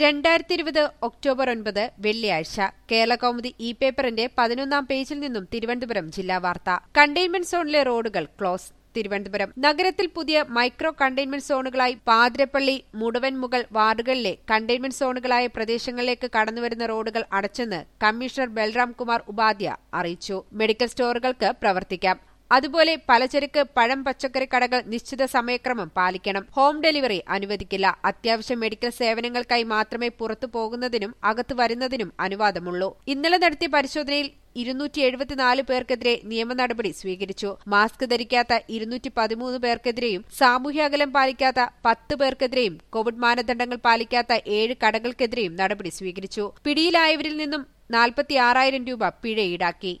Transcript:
രണ്ടായിരത്തി ഇരുപത് ഒക്ടോബർ ഒൻപത് വെള്ളിയാഴ്ച കേരള കൗമുദി ഇ പേപ്പറിന്റെ പതിനൊന്നാം പേജിൽ നിന്നും തിരുവനന്തപുരം ജില്ലാ വാർത്ത കണ്ടെയ്ൻമെന്റ് സോണിലെ റോഡുകൾ ക്ലോസ് തിരുവനന്തപുരം നഗരത്തിൽ പുതിയ മൈക്രോ കണ്ടെയ്ൻമെന്റ് സോണുകളായി പാതിരപ്പള്ളി മുടവൻമുകൾ വാർഡുകളിലെ കണ്ടെയ്ൻമെന്റ് സോണുകളായ പ്രദേശങ്ങളിലേക്ക് കടന്നുവരുന്ന റോഡുകൾ അടച്ചെന്ന് കമ്മീഷണർ ബൽറാം കുമാർ ഉപാധ്യ അറിയിച്ചു മെഡിക്കൽ സ്റ്റോറുകൾക്ക് പ്രവർത്തിക്കാം അതുപോലെ പലചരക്ക് പഴം പച്ചക്കറി കടകൾ നിശ്ചിത സമയക്രമം പാലിക്കണം ഹോം ഡെലിവറി അനുവദിക്കില്ല അത്യാവശ്യ മെഡിക്കൽ സേവനങ്ങൾക്കായി മാത്രമേ പുറത്തു പോകുന്നതിനും അകത്തു വരുന്നതിനും അനുവാദമുള്ളൂ ഇന്നലെ നടത്തിയ പരിശോധനയിൽ ഇരുന്നൂറ്റി എഴുപത്തിനാല് പേർക്കെതിരെ നിയമ നടപടി സ്വീകരിച്ചു മാസ്ക് ധരിക്കാത്ത ഇരുന്നൂറ്റി പതിമൂന്ന് പേർക്കെതിരെയും സാമൂഹ്യ അകലം പാലിക്കാത്ത പത്ത് പേർക്കെതിരെയും കോവിഡ് മാനദണ്ഡങ്ങൾ പാലിക്കാത്ത ഏഴ് കടകൾക്കെതിരെയും നടപടി സ്വീകരിച്ചു പിടിയിലായവരിൽ നിന്നും നാൽപ്പത്തിയാറായിരം രൂപ പിഴ ഈടാക്കി